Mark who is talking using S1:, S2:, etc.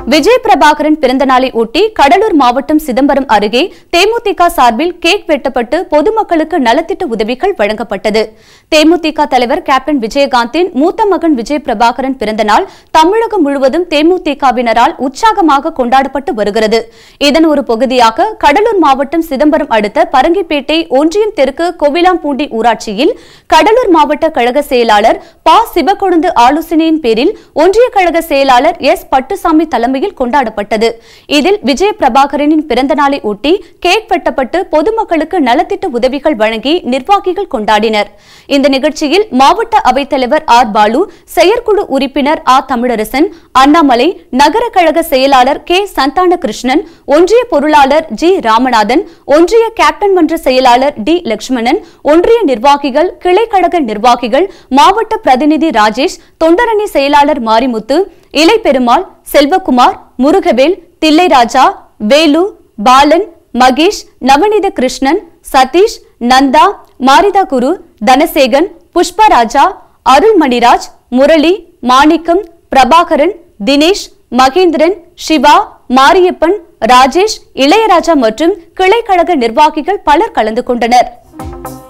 S1: விஜய் பிரபாகரன் பிறந்த நாளை ஒட்டி கடலூர் மாவட்டம் சிதம்பரம் அருகே தேமுதிக சார்பில் கேக் வெட்டப்பட்டு பொதுமக்களுக்கு நலத்திட்ட உதவிகள் வழங்கப்பட்டது தேமுதிக தலைவர் கேப்டன் விஜயகாந்தின் மூத்த மகன் விஜய் பிரபாகரன் பிறந்த நாள் தமிழகம் முழுவதும் தேமுதிகவினரால் உற்சாகமாக கொண்டாடப்பட்டு வருகிறது இதன் ஒரு பகுதியாக கடலூர் மாவட்டம் சிதம்பரம் அடுத்த பரங்கிப்பேட்டை ஒன்றியம் தெற்கு கோவிலாம்பூண்டி ஊராட்சியில் கடலூர் மாவட்ட கழக செயலாளர் ப சிவக்கொழுந்து ஆலோசனையின் பேரில் ஒன்றிய கழக செயலாளர் எஸ் பட்டுசாமி தலைமையில் கொண்டாடப்பட்டது இதில் விஜய பிரபாகரனின் பிறந்த நாளை ஒட்டி கேக் வெட்டப்பட்டு பொதுமக்களுக்கு நலத்திட்ட உதவிகள் வழங்கி நிர்வாகிகள் கொண்டாடினர் இந்த நிகழ்ச்சியில் மாவட்ட அவைத்தலைவர் ஆர் பாலு செயற்குழு உறுப்பினர் ஆ தமிழரசன் அண்ணாமலை நகர கழக செயலாளர் கே சந்தான கிருஷ்ணன் ஒன்றிய பொருளாளர் ஜி ராமநாதன் ஒன்றிய கேப்டன் மன்ற செயலாளர் டி லட்சுமணன் ஒன்றிய நிர்வாகிகள் கிளை கழக நிர்வாகிகள் மாவட்ட பிரதிநிதி ராஜேஷ் தொண்டரணி செயலாளர் மாரிமுத்து இலை பெருமாள் செல்வகுமார் முருகவேல் தில்லைராஜா வேலு பாலன் மகேஷ் நவநீத கிருஷ்ணன் சதீஷ் நந்தா மாரிதா குரு தனசேகன் புஷ்பராஜா அருள்மணிராஜ் முரளி மாணிக்கம் பிரபாகரன் தினேஷ் மகேந்திரன் சிவா மாரியப்பன் ராஜேஷ் இளையராஜா மற்றும் கிளை கழக நிர்வாகிகள் பலர் கலந்து கொண்டனர்